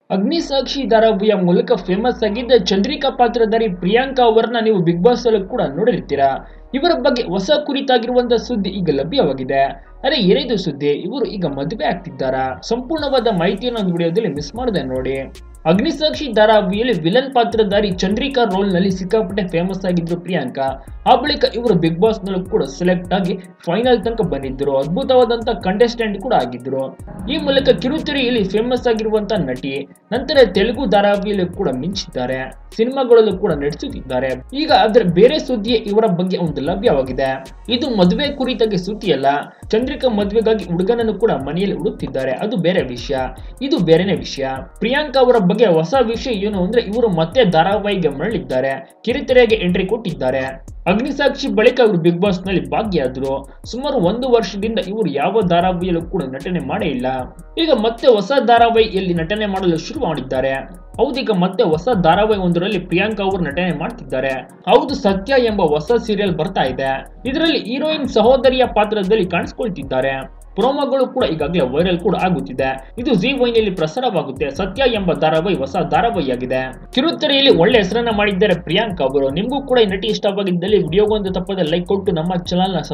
ಅಗ್ನಿಸಾಕ್ಷಿ ಧಾರಾವಾಹಿಯ ಮೂಲಕ ಫೇಮಸ್ ಆಗಿದ್ದ ಚಂದ್ರಿಕಾ ಪಾತ್ರಧಾರಿ ಪ್ರಿಯಾಂಕಾ ಅವರನ್ನ ನೀವು ಬಿಗ್ ಬಾಸ್ ಅಲ್ಲೂ ಕೂಡ ನೋಡಿರ್ತೀರಾ ಇವರ ಬಗ್ಗೆ ಹೊಸ ಕುರಿತಾಗಿರುವಂತಹ ಸುದ್ದಿ ಈಗ ಲಭ್ಯವಾಗಿದೆ ಅರೆ ಏನಿದು ಸುದ್ದಿ ಇವರು ಈಗ ಮದುವೆ ಆಗ್ತಿದ್ದಾರಾ ಸಂಪೂರ್ಣವಾದ ಮಾಹಿತಿಯನ್ನು ಒಂದು ವಿಡಿಯೋದಲ್ಲಿ ಮಿಸ್ ಮಾಡಿದೆ ನೋಡಿ ಅಗ್ನಿಸಾಕ್ಷಿ ಧಾರಾವಾಹಿಯಲ್ಲಿ ವಿಲನ್ ಪಾತ್ರಧಾರಿ ಚಂದ್ರಿಕಾ ರೋಲ್ ನಲ್ಲಿ ಸಿಕ್ಕಾಪಟ್ಟೆ ಫೇಮಸ್ ಆಗಿದ್ರು ಪ್ರಿಯಾಂಕಾ ಆ ಬಳಿಕ ಇವರು ಬಿಗ್ ಬಾಸ್ ನಲ್ಲೂ ಕೂಡ ಸೆಲೆಕ್ಟ್ ಆಗಿ ಫೈನಲ್ ತನಕ ಬಂದಿದ್ರು ಅದ್ಭುತವಾದಂತ ಕಂಟೆಸ್ಟೆಂಟ್ ಕೂಡ ಆಗಿದ್ರು ಈ ಮೂಲಕ ಕಿರುತೆರೆಯಲ್ಲಿ ಫೇಮಸ್ ಆಗಿರುವಂತ ನಟಿ ನಂತರ ತೆಲುಗು ಧಾರಾವಾಹಿಯಲ್ಲೂ ಕೂಡ ಮಿಂಚಿದ್ದಾರೆ ಸಿನಿಮಾಗಳಲ್ಲೂ ಕೂಡ ನಡೆಸುತ್ತಿದ್ದಾರೆ ಈಗ ಅದರ ಬೇರೆ ಸುದ್ದಿಯೇ ಇವರ ಬಗ್ಗೆ ಒಂದು ಲಭ್ಯವಾಗಿದೆ ಇದು ಮದುವೆ ಕುರಿತಾಗಿ ಸುದ್ದಿಯಲ್ಲ ಚಂದ್ರಿಕಾ ಮದುವೆಗಾಗಿ ಹುಡುಗನನ್ನು ಕೂಡ ಮನೆಯಲ್ಲಿ ಹುಡುಕ್ತಿದ್ದಾರೆ ಅದು ಬೇರೆ ವಿಷಯ ಇದು ಬೇರೆನೇ ವಿಷಯ ಪ್ರಿಯಾಂಕಾ ಅವರ ಬಗ್ಗೆ ಹೊಸ ವಿಷಯ ಏನು ಅಂದ್ರೆ ಇವರು ಮತ್ತೆ ಧಾರಾವಾಹಿಗೆ ಮರಳಿದ್ದಾರೆ ಕಿರುತೆರೆಗೆ ಎಂಟ್ರಿ ಕೊಟ್ಟಿದ್ದಾರೆ ಅಗ್ನಿಸಾಕ್ಷಿ ಬಳಿಕ ಅವರು ಬಿಗ್ ಬಾಸ್ ನಲ್ಲಿ ಭಾಗಿಯಾದ್ರು ಸುಮಾರು ಒಂದು ವರ್ಷದಿಂದ ಇವರು ಯಾವ ಧಾರಾವಾಹಿಯಲ್ಲೂ ಕೂಡ ನಟನೆ ಮಾಡೇ ಇಲ್ಲ ಈಗ ಮತ್ತೆ ಹೊಸ ಧಾರಾವಾಹಿಯಲ್ಲಿ ನಟನೆ ಮಾಡಲು ಶುರು ಮಾಡಿದ್ದಾರೆ ಹೌದೀಗ ಮತ್ತೆ ಹೊಸ ಧಾರಾವಾಹಿ ಒಂದರಲ್ಲಿ ಪ್ರಿಯಾಂಕಾ ಅವರು ನಟನೆ ಮಾಡ್ತಿದ್ದಾರೆ ಹೌದು ಸತ್ಯ ಎಂಬ ಹೊಸ ಸೀರಿಯಲ್ ಬರ್ತಾ ಇದೆ ಇದರಲ್ಲಿ ಹೀರೋಯಿನ್ ಸಹೋದರಿಯ ಪಾತ್ರದಲ್ಲಿ ಕಾಣಿಸ್ಕೊಳ್ತಿದ್ದಾರೆ ಪ್ರೋಮೋಗಳು ಕೂಡ ಈಗಾಗಲೇ ವೈರಲ್ ಕೂಡ ಆಗುತ್ತಿದೆ ಇದು ಜಿ ವೈನಲ್ಲಿ ಪ್ರಸಾರವಾಗುತ್ತೆ ಸತ್ಯ ಎಂಬ ಧಾರಾವಾಹಿ ಹೊಸ ಧಾರಾವಾಹಿಯಾಗಿದೆ ಕಿರುತೆರೆಯಲ್ಲಿ ಒಳ್ಳೆ ಹೆಸರನ್ನ ಮಾಡಿದ್ದಾರೆ ಪ್ರಿಯಾಂಕಾ ಅವರು ನಿಮಗೂ ಕೂಡ ಈ ನಟಿ ಇಷ್ಟವಾಗಿದ್ದಲ್ಲಿ ವಿಡಿಯೋಗೊಂದು ತಪ್ಪದೆ ಲೈಕ್ ಕೊಟ್ಟು ನಮ್ಮ ಚಾನಲ್ನ